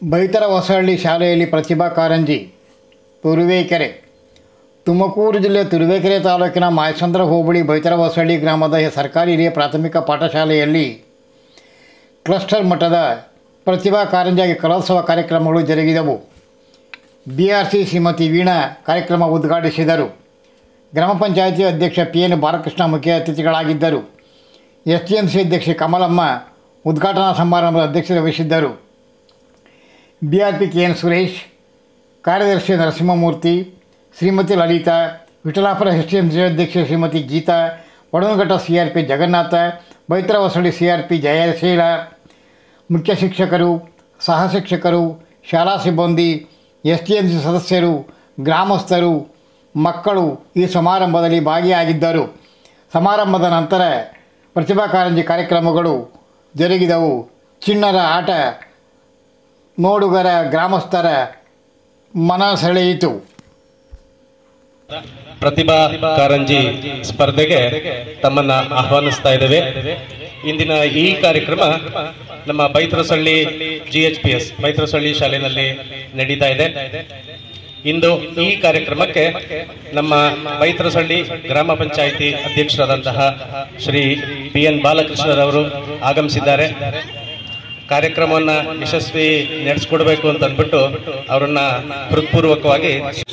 ಬೈತರ ಹೊಸಹಳ್ಳಿ ಶಾಲೆಯಲ್ಲಿ ಪ್ರತಿಭಾ ಕಾರಂಜಿ ತುರುವೇಕೆರೆ ತುಮಕೂರು ಜಿಲ್ಲೆ ತುರುವೇಕೆರೆ ತಾಲೂಕಿನ ಮಾಯಸಂದ್ರ ಹೋಬಳಿ ಬೈತರ ಹೊಸಹಳ್ಳಿ ಗ್ರಾಮದ ಸರ್ಕಾರಿ ಹಿರಿಯ ಪ್ರಾಥಮಿಕ ಪಾಠಶಾಲೆಯಲ್ಲಿ ಕ್ಲಸ್ಟರ್ ಮಟ್ಟದ ಪ್ರತಿಭಾ ಕಾರಂಜಿಯಾಗಿ ಕಲೋತ್ಸವ ಕಾರ್ಯಕ್ರಮಗಳು ಜರುಗಿದವು B R C Shrimati Veena ಕಾರ್ಯಕ್ರಮ ಉದ್ಘಾಟಿಸಿದರು ಗ್ರಾಮ ಪಂಚಾಯಿತಿ ಅಧ್ಯಕ್ಷ ಪಿ ಎನ್ ಬಾಲಕೃಷ್ಣ ಮುಖ್ಯ ಅತಿಥಿಗಳಾಗಿದ್ದರು ಎಸ್ ಟಿ ಎಂ ಸಿ ಅಧ್ಯಕ್ಷೆ ಕಮಲಮ್ಮ ಉದ್ಘಾಟನಾ ಸಮಾರಂಭದ ಅಧ್ಯಕ್ಷತೆ ವಹಿಸಿದ್ದರು B R P K N Suresh ಕಾರ್ಯದರ್ಶಿ Narasimhamurthy Shrimati Lalitha Vitalapura S T M C ಅಧ್ಯಕ್ಷೆ Shrimati Geetha Vadanaghatta C R P Jagannatha Baitara Hosalli C R P Jayasheela ಮುಖ್ಯ ಶಿಕ್ಷಕರು ಸಹ ಶಿಕ್ಷಕರು ಶಾಲಾ ಸಿಬ್ಬಂದಿ ಎಸ್ ಟಿ ಎಂ ಸಿ ಸದಸ್ಯರು ಗ್ರಾಮಸ್ಥರು ಮಕ್ಕಳು ಈ ಸಮಾರಂಭದಲ್ಲಿ ಭಾಗಿಯಾಗಿದ್ದರು ಸಮಾರಂಭದ ನಂತರ ಪ್ರತಿಭಾ ಕಾರಂಜಿ ಕಾರ್ಯಕ್ರಮಗಳು ಜರುಗಿದವು ಚಿಣ್ಣರ ಆಟ ನೋಡುಗರ ಗ್ರಾಮಸ್ಥರ ಮನ ಸೆಳೆಯಿತು ಪ್ರತಿಭಾ ಕಾರಂಜಿ ಸ್ಪರ್ಧೆಗೆ ತಮ್ಮನ್ನ ಆಹ್ವಾನಿಸ್ತಾ ಇದ್ದೇವೆ ಇಂದಿನ ಈ ಕಾರ್ಯಕ್ರಮ ನಮ್ಮ Baitrasalli G H P S Baitrasalli ಶಾಲೆಯಲ್ಲಿ ನಡೀತಾ ಇದೆ ಇಂದು ಈ ಕಾರ್ಯಕ್ರಮಕ್ಕೆ ನಮ್ಮ ಬೈತ್ರಸಳ್ಳಿ ಗ್ರಾಮ ಪಂಚಾಯಿತಿ ಅಧ್ಯಕ್ಷರಾದಂತಹ ಶ್ರೀ ಪಿ ಎನ್ ಬಾಲಕೃಷ್ಣರವರು ಆಗಮಿಸಿದ್ದಾರೆ ಕಾರ್ಯಕ್ರಮವನ್ನ ಯಶಸ್ವಿ ನಡೆಸ್ಕೊಡ್ಬೇಕು ಅಂತ ಅಂದ್ಬಿಟ್ಟು ಅವರನ್ನ ಹೃತ್ಪೂರ್ವಕವಾಗಿ